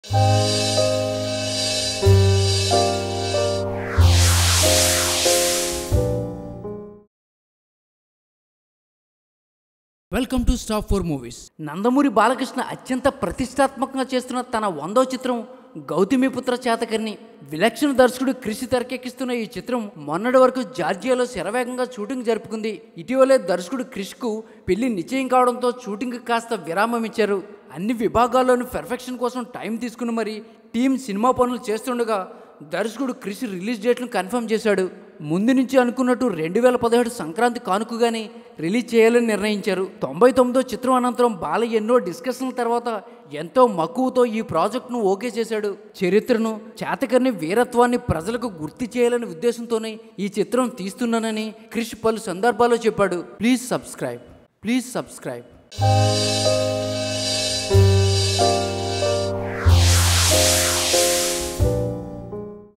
welcome to Stop Four Movies Nandamuri Balakrishna అత్యంత ప్రతిష్టాత్మకంగా చేస్తున్న తన వందో చిత్రం గౌతమిపుత్ర చేతకర్ణి విలక్షణ దర్శకుడు కృషి తెరకెక్కిస్తున్న ఈ చిత్రం మొన్నటి వరకు జార్జియాలో శరవేగంగా షూటింగ్ జరుపుకుంది ఇటీవలే దర్శకుడు క్రిష్కు పెళ్లి నిశ్చయం కావడంతో షూటింగ్ కాస్త విరామం ఇచ్చారు అన్ని విభాగాల్లోనూ పెర్ఫెక్షన్ కోసం టైం తీసుకుని మరి టీం సినిమా పనులు చేస్తుండగా దర్శకుడు క్రిష్ రిలీజ్ డేట్ను కన్ఫర్మ్ చేశాడు ముందు నుంచి అనుకున్నట్టు రెండు వేల పదిహేడు సంక్రాంతి కానుకగానే రిలీజ్ చేయాలని నిర్ణయించారు తొంభై తొమ్మిదో చిత్రం అనంతరం బాల ఎన్నో డిస్కషన్ల తర్వాత ఎంతో మక్కువతో ఈ ప్రాజెక్టును ఓకే చేశాడు చరిత్రను చేతకర్ని వీరత్వాన్ని ప్రజలకు గుర్తు చేయాలనే ఉద్దేశంతోనే ఈ చిత్రం తీస్తున్నానని క్రిష్ పలు సందర్భాల్లో చెప్పాడు ప్లీజ్ సబ్స్క్రైబ్ ప్లీజ్ సబ్స్క్రైబ్